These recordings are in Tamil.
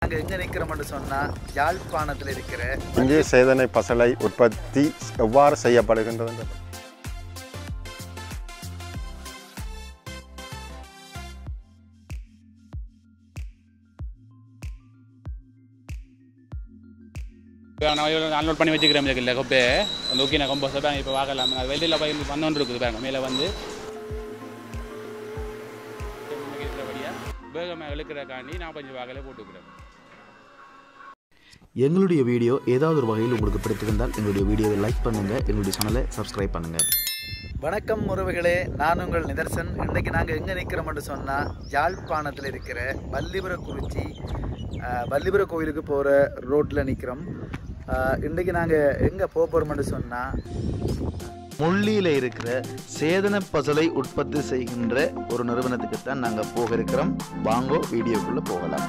நாங்கள் எங்கே நிற்கிறோம்னு சொன்னால் யாழ்ப்பாணத்தில் இருக்கிற இங்கே சேதனை பசலை உற்பத்தி எவ்வாறு செய்யப்படுகின்றது என்று இப்போ நான் அன்லோட் பண்ணி வச்சுக்கிறேன் இல்லை கொப்பே அந்த ஓகே நான் கொம்போ சார் இப்போ பார்க்கலாம் அது வெளியில் போய் வந்தோன்னு இருக்குது பாருங்க மேலே வந்து வேகமாக இழுக்கிறக்காண்டி நான் கொஞ்சம் வாகலை போட்டுக்கிறேன் எங்களுடைய வீடியோ ஏதாவது ஒரு வகையில் உங்களுக்கு பிடித்திருந்தால் எங்களுடைய வீடியோவை லைக் பண்ணுங்கள் எங்களுடைய சேனலை சப்ஸ்கிரைப் பண்ணுங்கள் வணக்கம் உறவுகளே நான் உங்கள் நிதர்சன் இன்றைக்கு நாங்கள் எங்கே நிற்கிறோம்னு சொன்னால் யாழ்ப்பாணத்தில் இருக்கிற வல்லிபுரக்குறிச்சி அஹ், வல்லிபுர கோயிலுக்கு போகிற ரோட்டில் நிற்கிறோம் இன்றைக்கு நாங்கள் எங்கே போக போகிறோம்னு சொன்னால் முள்ளியில் இருக்கிற சேதன பசலை உற்பத்தி செய்கின்ற ஒரு நிறுவனத்துக்கு தான் நாங்கள் போக இருக்கிறோம் வாங்கோ வீடியோக்குள்ளே போகலாம்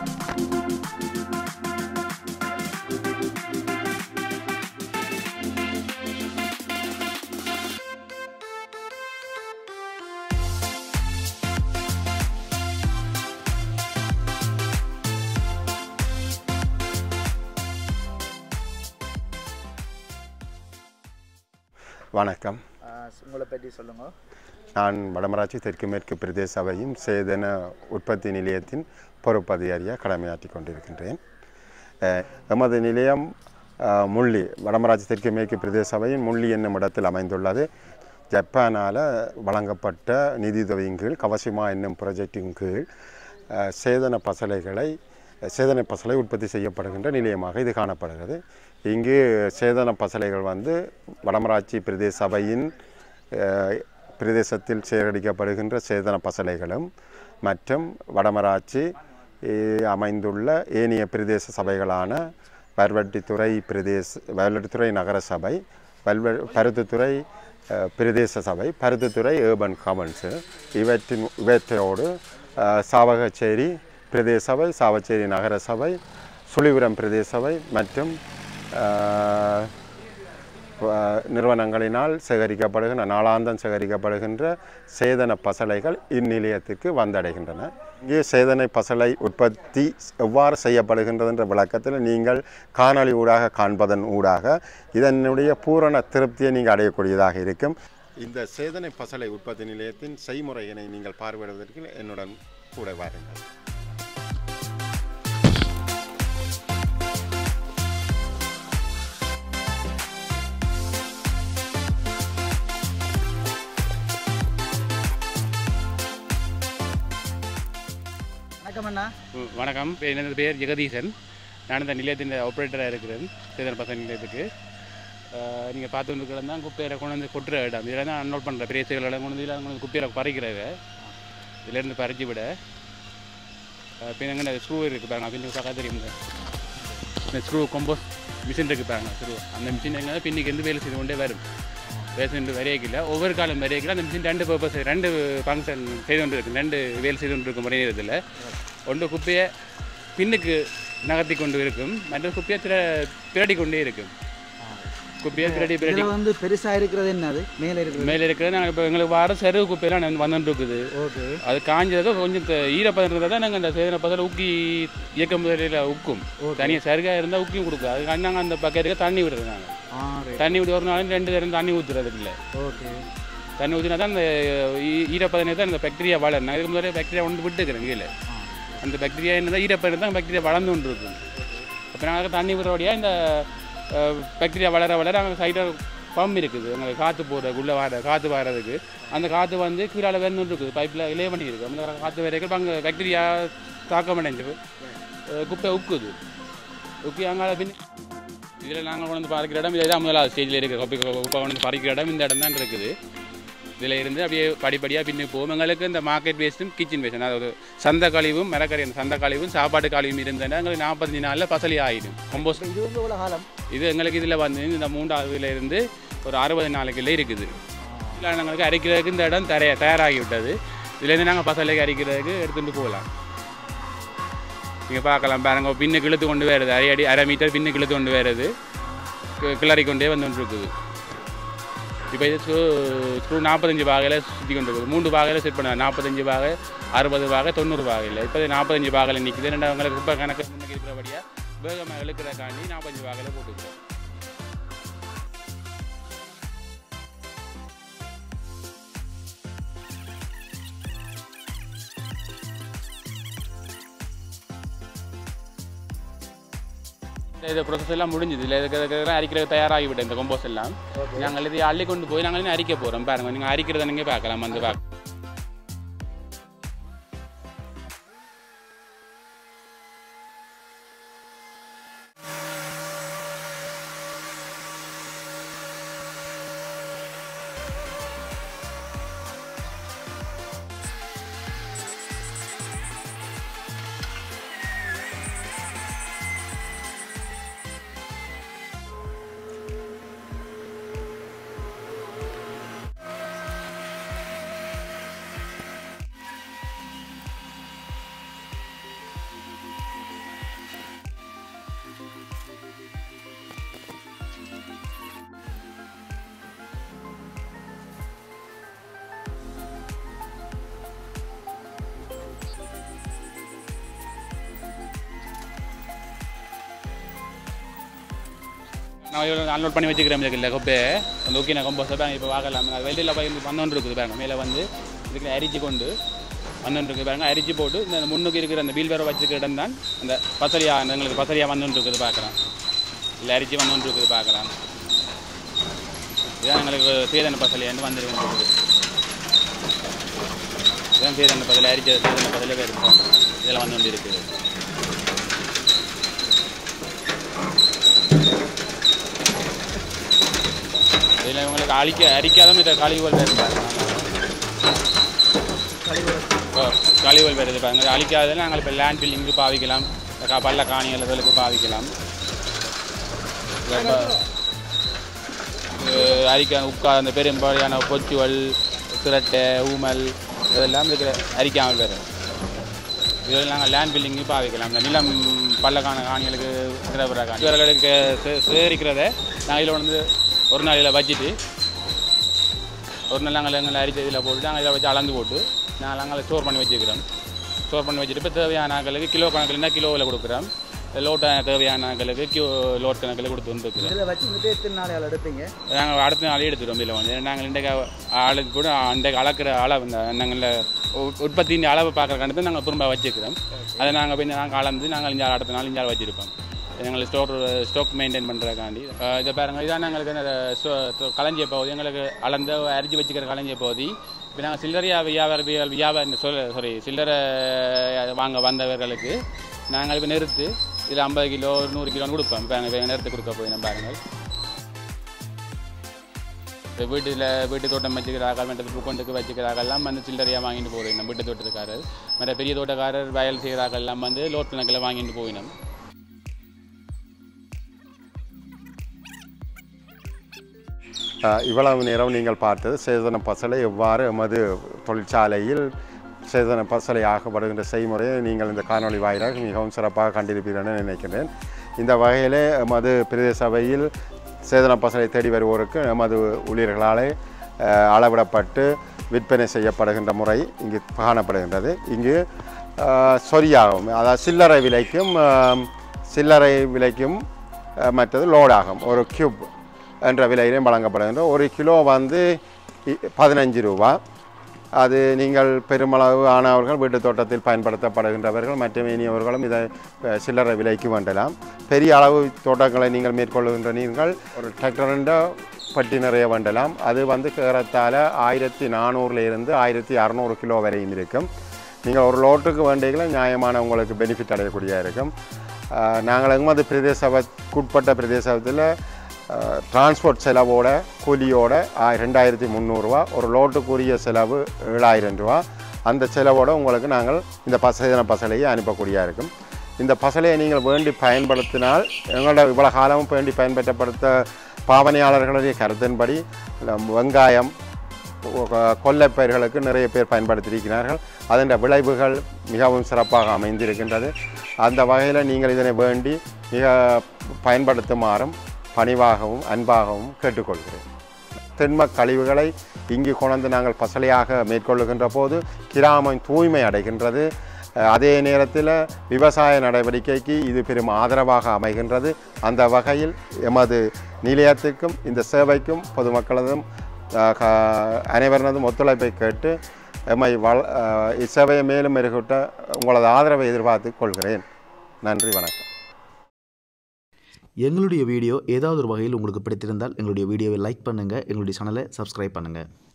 வணக்கம் உங்களை பற்றி சொல்லுங்கள் நான் வடமராட்சி தெற்கு மேற்கு பிரதேச சபையின் சேதன உற்பத்தி நிலையத்தின் பொறுப்பதிகாரியாக கடமையாற்றி கொண்டிருக்கின்றேன் அஹ், எமது நிலையம் அஹ், முள்ளி வடமராட்சி தெற்கு மேற்கு பிரதேச சபையின் முள்ளி என்னும் இடத்தில் அமைந்துள்ளது ஜப்பானால் வழங்கப்பட்ட நிதியுதவியின் கீழ் கவசிமா என்னும் ப்ராஜெக்டின் கீழ் அஹ், சேதன பசலைகளை சேதன பசலை உற்பத்தி செய்யப்படுகின்ற நிலையமாக இது காணப்படுகிறது இங்கு சேதன பசலைகள் வந்து வடமராட்சி பிரதேச சபையின் அஹ், பிரதேசத்தில் சேகரிக்கப்படுகின்ற சேதன பசலைகளும் மற்றும் வடமராட்சி அஹ், அமைந்துள்ள ஏனைய பிரதேச சபைகளான வல்வெட்டித்துறை பிரதேச வல்வெட்டித்துறை நகர சபை வல்வ பருத்தித்துறை அஹ், பிரதேச சபை பருத்தித்துறை ஏர்பன் காமன்ஸு இவற்றின் இவற்றோடு அஹ், சாவகச்சேரி பிரதேச சபை சாவச்சேரி நகர சபை சுழிபுரம் பிரதேச சபை மற்றும் அஹ், வ- நிறுவனங்களினால் சேகரிக்கப்படுகின்ற நாளாந்தம் சேகரிக்கப்படுகின்ற சேதன பசலைகள் இந்நிலையத்திற்கு வந்தடைகின்றன இங்கே சேதனை பசலை உற்பத்தி எவ்வாறு செய்யப்படுகின்றது என்ற விளக்கத்தில் நீங்கள் காணொளி ஊடாக காண்பதன் ஊடாக இதனுடைய பூரண திருப்தியை நீங்கள் அடையக்கூடியதாக இருக்கும் இந்த சேதனை பசலை உற்பத்தி நிலையத்தின் செய்முறையினை நீங்கள் பார்வையிடுவதற்கு என்னுடன் கூட வாருங்கள் வணக்கம் அண்ணா ம், வணக்கம் இப்போ எனது பேர் ஜெகதீசன் நான் இந்த நிலையத்தின் ஆப்ரேட்டராக இருக்கிறேன் சேதன பசங்க நிலையத்துக்கு நீங்கள் பார்த்து வந்து தான் குப்பையை கொண்டு வந்து கொட்டுற இடம் இதில் தான் அன்லோட் பண்ணுற பெரிய செயல்களை கொண்டு வந்து இதில் கொண்டு வந்து குப்பையை பறிக்கிறாங்க இதிலேருந்து பறிச்சு விட பின்ன எங்கே ஸ்க்ரூ இருக்குது பாருங்க பின்னுக்கு பார்க்க தெரியும் இந்த. இந்த ஸ்க்ரூ கொம்போஸ் மிஷின் இருக்குது பாருங்க ஸ்க்ரூ அந்த மிஷின் எங்கே பின்னிக்கு எந்த வேலை செய்து கொண்டே வரும் வேலை செய்து வரையக்கில்ல ஒவ்வொரு காலம் வரையக்கில்ல அந்த மிஷின் ரெண்டு பர்பஸ் ரெண்டு ஃபங்க்ஷன் செய்து கொண்டு இருக்கு ரெண்டு வேலை செய்து கொண்டு இருக்கும் ஒரே நேரத்தில் ஒன்று குப்பையை பின்னுக்கு நகர்த்தி கொண்டு இருக்கும் மற்ற குப்பையை திர திரட்டி கொண்டே இருக்கும் குப்பையை திரட்டி திரட்டி இதில் வந்து பெருசாக இருக்கிறது என்னது மேலே இருக்கிறது மேலே இருக்கிறது நாங்கள் இப்போ எங்களுக்கு வர செருவு குப்பையெல்லாம் வந்துட்டு இருக்குது ஓகே அது காஞ்சதோ கொஞ்சம் த- ஈரப்பதம் இருந்தால் தான் நாங்கள் அந்த சேதன பதத்தில் உக்கி இயக்க முதலில் உக்கும் தனியாக சருகாக இருந்தால் உக்கியும் கொடுக்கும் அதுக்காண்டி நாங்கள் அந்த பக்கத்துக்கு தண்ணி விடுறது நாங்கள் ஆ தண்ணி விட்டு ஒரு நாள் ரெண்டு தரம் தண்ணி ஊற்றுறது இல்லை ஓகே தண்ணி ஊற்றினா தான் அந்த ஈ- ஈரப்பதம் தான் அந்த பாக்டீரியா வளரும் நான் இதுக்கு முன்னாடி பாக்டீரியா ஒன்று விட்டுக்கிறேன் கீழே அந்த பாக்டீரியா என்ன ஈரப்பதம் தான் பாக்டீரியா வளர்ந்து கொண்டு இருக்கும் அப்போ நாங்கள் தண்ணி விடுறபடியாக இந்த பாக்டீரியா வளர வளர அங்கே சைடில் பம்ப் இருக்குது அங்கே காற்று போகிறதுக்கு உள்ளே வர காற்று வர்றதுக்கு அந்த காற்று வந்து கீழே வந்து இருக்குது பைப்பில் இலே பண்ணி இருக்குது அந்த காற்று வரைக்கும் இப்போ அங்கே பாக்டீரியா தாக்கம் அடைஞ்சு அஹ் குப்பை உக்குது உக்கி அங்கே பின் இதில் நாங்கள் கொண்டு வந்து பறிக்கிற இடம் இதான் முதலாவது ஸ்டேஜில் இருக்குது குப்பை குப்பை கொண்டு வந்து பறிக்கிற இடம் இந்த இடம் தான் இருக்குது இதில் இருந்து அப்படியே படிப்படியாக பின்னு போகும் எங்களுக்கு இந்த மார்க்கெட் வேஸ்ட்டும் கிச்சன் வேஸ்ட் அதாவது சந்த கழிவும் மரக்கறி அந்த சந்த கழிவும் சாப்பாட்டு கழிவும் இருந்ததுன்னா எங்களுக்கு நாற்பத்தஞ்சு நாளில் பசலி ஆகிடும் கம்போஸ்ட் இது வந்து எவ்வளோ காலம் இது எங்களுக்கு இதில் வந்து இந்த மூன்றாவதுல இருந்து ஒரு அறுபது நாளைக்குள்ள இருக்குது இதில் எங்களுக்கு அரைக்கிறதுக்கு இந்த இடம் தரைய தயாராகி விட்டது இதுலேருந்து நாங்கள் பசலைக்கு அரைக்கிறதுக்கு எடுத்துகிட்டு போகலாம் நீங்கள் பார்க்கலாம் பாருங்க பின்னுக்கு இழுத்து கொண்டு வருது அரை அடி அரை மீட்டர் பின்னுக்கு இழுத்து கொண்டு வருது கி- கிளறி கொண்டே வந்து கொண்டு இருக்குது இப்போ இது ஸ்க்ரூ ஸ்க்ரூ நாற்பத்தஞ்சு பாகையில் சுற்றி கொண்டு இருக்குது மூன்று பாகையில் செட் பண்ண நாற்பத்தஞ்சு பாகை அறுபது பாகை தொண்ணூறு பாகையில் இப்போ இது நாற்பத்தஞ்சு பாகையில் நிற்கிது ரெண்டாவங்களுக்கு ரொம்ப கணக்கு முன்னுக்கு இருக்கிறபடியாக வேகமாக இழுக்கிறக்காண்டி நாற்பத்தஞ்சு பாகையில் போட்டுக்கிறோம் இந்த இது ப்ரொசஸ் எல்லாம் முடிஞ்சுது இல்லை இதுக்கு இதுக்கு அரிக்கிறது தயாராகி விட்டேன் இந்த கொம்போஸ் எல்லாம் நாங்கள் இதை அள்ளி கொண்டு போய் நாங்கள் இன்னும் அரிக்க போகிறோம் பாருங்க நீங்கள் அரிக்கிறத நீங்கள் பார்க்கலாம் வந்து பார்க்க நான் இவ்வளோ அன்லோட் பண்ணி வச்சுக்கிறேன் இல்லை கொப்பே அந்த ஓகே நான் கொம்போஸ் பாருங்க இப்போ பார்க்கலாம் அது வெளியில் போய் வந்தோன்று இருக்குது பாருங்க மேலே வந்து இதுக்கு அரிச்சு கொண்டு வந்தோன்று இருக்குது பாருங்க அரிச்சு போட்டு இந்த முன்னுக்கு இருக்கிற அந்த வீல் வேற வச்சுக்கிற இடம் தான் அந்த பசலியா எங்களுக்கு பசலியா வந்தோன்று இருக்குது பார்க்கலாம் இல்லை அரிச்சு வந்தோன்று இருக்குது பார்க்கலாம் இதான் எங்களுக்கு சேதன பசலியான்னு வந்துருக்கு இதான் சேதன பசலை அரிச்ச சேதன பசலே இருக்கும் இதில் வந்து கொண்டு இருக்குது இதில் இவங்களுக்கு அழிக்க அரிக்காத இந்த கழிவுகள் வேறு பாருங்க ஓ கழிவுகள் வருது பாருங்க அழிக்காததில் நாங்கள் இப்போ லேண்ட் பில்லிங்க்கு பாவிக்கலாம் இந்த க- பள்ள காணிகள் இதுகளுக்கு பாவிக்கலாம் இது இப்ப- இது அரிக்க உட்கா அந்த பெரும்பாலான கொச்சுவல் சிரட்டை ஊமல் இதெல்லாம் இருக்கிற அரிக்காமல் வரும் இதில் நாங்கள் லேண்ட் பில்டிங்கு பாவிக்கலாம் இந்த நிலம் பள்ளக்கான காணிகளுக்கு இருக்கிற காணி இவர்களுக்கு சே- சேகரிக்கிறத நாங்கள் இதில் வந்து ஒரு நாள் இதில் வச்சுட்டு ஒரு நாள் நாங்கள் எங்களை அரிச்ச இதில் போட்டு நாங்கள் இதில் வச்சு அளந்து போட்டு நாங்கள் நாங்கள் ஸ்டோர் பண்ணி வச்சுக்கிறோம் ஸ்டோர் பண்ணி வச்சுட்டு இப்போ தேவையான ஆட்களுக்கு கிலோ கணக்கில்னா கிலோவில் கொடுக்குறோம் லோட்ட தேவையான ஆட்களுக்கு கிலோ லோட் கணக்கில் கொடுத்து வந்துருக்குறோம் இதில் வச்சுக்கிட்டு எத்தனை நாளையால் எடுப்பீங்க நாங்கள் அடுத்த நாளே எடுத்துடுவோம் இதில் வந்து நாங்கள் இன்றைக்கு ஆளுக்கு கூட அன்றைக்கு அளக்கிற அளவு இந்த நாங்கள் உற்பத்தியின் அளவு பார்க்குறக்காண்டி தான் நாங்கள் திரும்ப வச்சுக்கிறோம் அதை நாங்கள் போய் நாங்கள் அளந்து நாங்கள் இஞ்சால் அடுத்த நாள் இஞ்சால் வச்சுருப்போம் எங்களுக்கு ஸ்டோர் ஸ்டாக் மெயின்டைன் பண்ணுறதுக்காண்டி இதை பாருங்க இதான் எங்களுக்கு இந்த ஸ்டோ- களஞ்சிய பகுதி எங்களுக்கு அளந்து அரிஞ்சு வச்சுக்கிற களஞ்சிய பகுதி இப்போ நாங்கள் சில்லறையா வியாபார வியா- வியாபார சொல்ல சாரி சில்லறை வாங்க வந்தவர்களுக்கு நாங்கள் இப்போ நிறுத்து இதில் ஐம்பது கிலோ நூறு கிலோன்னு கொடுப்போம் இப்போ நாங்கள் நிறுத்து கொடுக்க போய் நம்ம பாருங்கள் இப்போ வீட்டில் வீட்டு தோட்டம் வச்சுக்கிறார்கள் மற்ற பூக்கொண்டுக்கு வச்சுக்கிறார்கள் எல்லாம் வந்து சில்லறையாக வாங்கிட்டு போகிறோம் நம்ம வீட்டு தோட்டத்துக்காரர் மற்ற பெரிய தோட்டக்காரர் வயல் செய்கிறார்கள் எல்லாம் வந்து லோட் கணக்கில் வாங்கிட்டு போயினோம் அஹ், இவ்வளவு நேரம் நீங்கள் பார்த்தது சேதன பசலை எவ்வாறு எமது தொழிற்சாலையில் சேதன பசலை ஆக்கப்படுகின்ற செய்முறையை நீங்கள் இந்த காணொளி வாயிலாக மிகவும் சிறப்பாக கண்டிருப்பீர்கள் என நினைக்கிறேன் இந்த வகையிலே எமது பிரதேச சபையில் சேதன பசலை தேடி வருவோருக்கு எமது ஊழியர்களாலே அஹ், அளவிடப்பட்டு விற்பனை செய்யப்படுகின்ற முறை இங்கு காணப்படுகின்றது இங்கு அஹ், சொரியாகும் அதாவது சில்லறை விலைக்கும் அஹ், சில்லறை விலைக்கும் அஹ், மற்றது லோடாகும் ஒரு கியூப் என்ற விலையிலும் வழங்கப்படுகின்ற ஒரு கிலோ வந்து இ- பதினஞ்சு ரூபா அது நீங்கள் பெருமளவு ஆனவர்கள் வீட்டு தோட்டத்தில் பயன்படுத்தப்படுகின்றவர்கள் மற்றும் இனியவர்களும் இதை அஹ், சில்லறை விலைக்கு வேண்டலாம் பெரிய அளவு தோட்டங்களை நீங்கள் மேற்கொள்ளுகின்ற நீங்கள் ஒரு டிராக்டர்ன்ற பட்டி நிறைய வேண்டலாம் அது வந்து ஏறத்தாழ ஆயிரத்தி நானூறுல இருந்து ஆயிரத்தி அறநூறு கிலோ வரையும் இருக்கும் நீங்கள் ஒரு லோட்டுக்கு வேண்டியங்களை நியாயமான உங்களுக்கு பெனிஃபிட் அடையக்கூடிய இருக்கும் அஹ், நாங்கள் எங்கேயும் அது பிரதேச சபைக்குட்பட்ட பிரதேசத்தில் டிரான்ஸ்போர்ட் செலவோட கூலியோட ஆ- ரெண்டாயிரத்தி முந்நூறுரூவா ஒரு லோட்டுக்குரிய செலவு ஏழாயிரம் ரூபா அந்த செலவோட உங்களுக்கு நாங்கள் இந்த பசைதன பசலையை அனுப்பக்கூடியா இருக்கும் இந்த பசலையை நீங்கள் வேண்டி பயன்படுத்தினால் எங்களோட இவ்வளோ காலமும் வேண்டி பயன்படுத்தப்படுத்த பாவனையாளர்களுடைய கருத்தின்படி இந்த வெங்காயம் கொ- கொல்லைப்பயிர்களுக்கு நிறைய பேர் பயன்படுத்தியிருக்கிறார்கள் அதன் விளைவுகள் மிகவும் சிறப்பாக அமைந்திருக்கின்றது அந்த வகையில் நீங்கள் இதனை வேண்டி மிக பயன்படுத்துமாறும் பணிவாகவும் அன்பாகவும் கேட்டுக்கொள்கிறேன் திண்ம கழிவுகளை இங்கு கொண்டு நாங்கள் பசலையாக மேற்கொள்ளுகின்ற போது கிராமம் தூய்மை அடைகின்றது அஹ், அதே நேரத்தில் விவசாய நடவடிக்கைக்கு இது பெரும் ஆதரவாக அமைகின்றது அந்த வகையில் எமது நிலையத்துக்கும் இந்த சேவைக்கும் பொதுமக்களதும் அஹ், க- அனைவரினதும் ஒத்துழைப்பை கேட்டு எம்மை வள அஹ், இச்சேவையை மேலும் மெருகூட்ட உங்களது ஆதரவை எதிர்பார்த்து கொள்கிறேன் நன்றி வணக்கம் எங்களுடைய வீடியோ ஏதாவது ஒரு வகையில் உங்களுக்கு பிடித்திருந்தால் எங்களுடைய வீடியோவை லைக் பண்ணுங்கள் எங்களுடைய சேனலை சப்ஸ்கிரைப் பண்ணுங்கள்